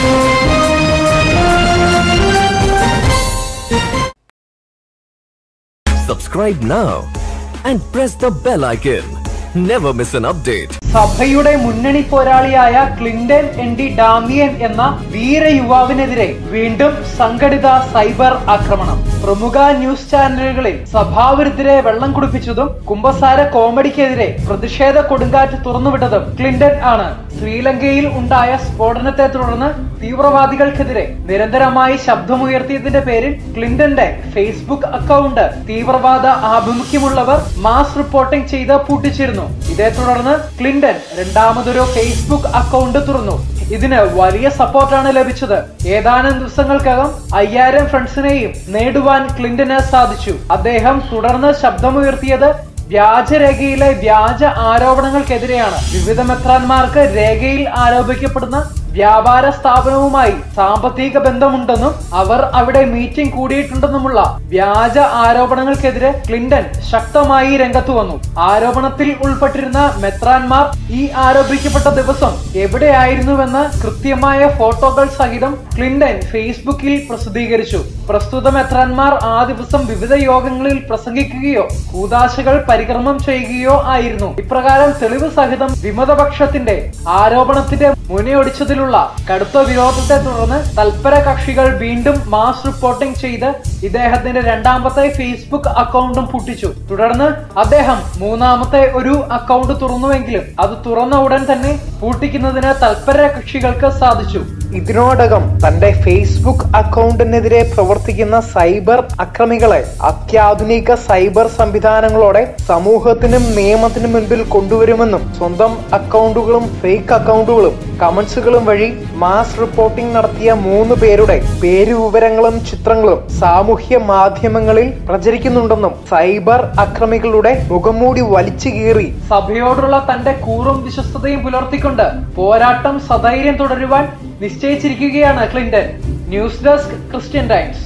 Subscribe now and press the bell icon. Never miss an update. സഭയുടെ മുന്നണി പോരാളിയായ Clinton N D Damian എന്ന വീര യുവാവിനെതിരെ വീണ്ടും സംഘടിത സൈബർ ആക്രമണം പ്രമുഖ ന്യൂസ് ചാനലുകളിൽ സഭാവിരുദ്ധരെ വെള്ളം കുടിപ്പിച്ചതും കുംഭസാര കോമഡിക്കെതിരെ പ്രതിഷേധ കൊടുങ്കാറ്റ് തുറന്നുവിട്ടതും ക്ലിന്റൺ ആണ് ശ്രീലങ്കയിൽ ഉണ്ടായ സ്ഫോടനത്തെ തുടർന്ന് തീവ്രവാദികൾക്കെതിരെ നിരന്തരമായി ശബ്ദമുയർത്തിയതിന്റെ പേരിൽ ക്ലിന്റന്റെ ഫേസ്ബുക്ക് അക്കൗണ്ട് തീവ്രവാദ ആഭിമുഖ്യമുള്ളവർ മാസ് റിപ്പോർട്ടിംഗ് ചെയ്ത് പൂട്ടിച്ചിരുന്നു ഇതേ തുടർന്ന് ക്ലിന്റൺ രണ്ടാമതൊരു ഫേസ്ബുക്ക് അക്കൗണ്ട് തുറന്നു ഇതിന് വലിയ സപ്പോർട്ടാണ് ലഭിച്ചത് ഏതാനും ദിവസങ്ങൾക്കകം അയ്യായിരം ഫ്രണ്ട്സിനെയും നേടുവാൻ ക്ലിന്റന് സാധിച്ചു അദ്ദേഹം തുടർന്ന് ശബ്ദമുയർത്തിയത് വ്യാജരേഖയിലെ വ്യാജ ആരോപണങ്ങൾക്കെതിരെയാണ് വിവിധ മെത്രാന്മാർക്ക് രേഖയിൽ ആരോപിക്കപ്പെടുന്ന വ്യാപാര സ്ഥാപനവുമായി സാമ്പത്തിക ബന്ധമുണ്ടെന്നും അവർ അവിടെ മീറ്റിംഗ് കൂടിയിട്ടുണ്ടെന്നുമുള്ള വ്യാജ ആരോപണങ്ങൾക്കെതിരെ ക്ലിന്റൺ ശക്തമായി രംഗത്തു വന്നു ആരോപണത്തിൽ ഉൾപ്പെട്ടിരുന്ന മെത്രാന്മാർ ഈ ആരോപിക്കപ്പെട്ട ദിവസം എവിടെയായിരുന്നുവെന്ന് കൃത്യമായ ഫോട്ടോകൾ സഹിതം ക്ലിന്റൺ ഫേസ്ബുക്കിൽ പ്രസിദ്ധീകരിച്ചു പ്രസ്തുത മെത്രാന്മാർ ആ ദിവസം വിവിധ യോഗങ്ങളിൽ പ്രസംഗിക്കുകയോ കൂതാശകൾ പരിക്രമം ചെയ്യുകയോ ആയിരുന്നു ഇപ്രകാരം തെളിവ് സഹിതം വിമതപക്ഷത്തിന്റെ ആരോപണത്തിന്റെ മുനയൊടിച്ചതിലുള്ള കടുത്ത വിരോധത്തെ തുടർന്ന് തൽപര കക്ഷികൾ വീണ്ടും മാസ് റിപ്പോർട്ടിംഗ് ചെയ്ത് ഇദ്ദേഹത്തിന്റെ രണ്ടാമത്തെ ഫേസ്ബുക്ക് അക്കൗണ്ടും പൂട്ടിച്ചു തുടർന്ന് അദ്ദേഹം മൂന്നാമത്തെ ഒരു അക്കൗണ്ട് തുറന്നുവെങ്കിലും അത് തുറന്ന ഉടൻ തന്നെ പൂട്ടിക്കുന്നതിന് തൽപര കക്ഷികൾക്ക് സാധിച്ചു ഇതിനോടകം തന്റെ ഫേസ്ബുക്ക് അക്കൗണ്ടിനെതിരെ പ്രവർത്തിക്കുന്ന സൈബർ അക്രമികളെ അത്യാധുനിക സൈബർ സംവിധാനങ്ങളോടെ സമൂഹത്തിനും നിയമത്തിനും മുൻപിൽ കൊണ്ടുവരുമെന്നും സ്വന്തം അക്കൗണ്ടുകളും ഫേക്ക് അക്കൗണ്ടുകളും കമന്റ്സുകളും വഴി മാസ് റിപ്പോർട്ടിംഗ് നടത്തിയ മൂന്ന് പേരുടെ പേരുവിവരങ്ങളും ചിത്രങ്ങളും സാമൂഹ്യ മാധ്യമങ്ങളിൽ പ്രചരിക്കുന്നുണ്ടെന്നും സൈബർ അക്രമികളുടെ മുഖംമൂടി വലിച്ചു കീറി സഭയോടുള്ള തന്റെ കൂറും വിശ്വസ്തതയും പുലർത്തിക്കൊണ്ട് പോരാട്ടം സധൈര്യം തുടരുവാൻ നിശ്ചയിച്ചിരിക്കുകയാണ് Clinton news desk Christian Times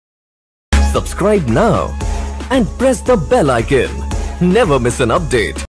Subscribe now and press the bell icon. Never miss an update.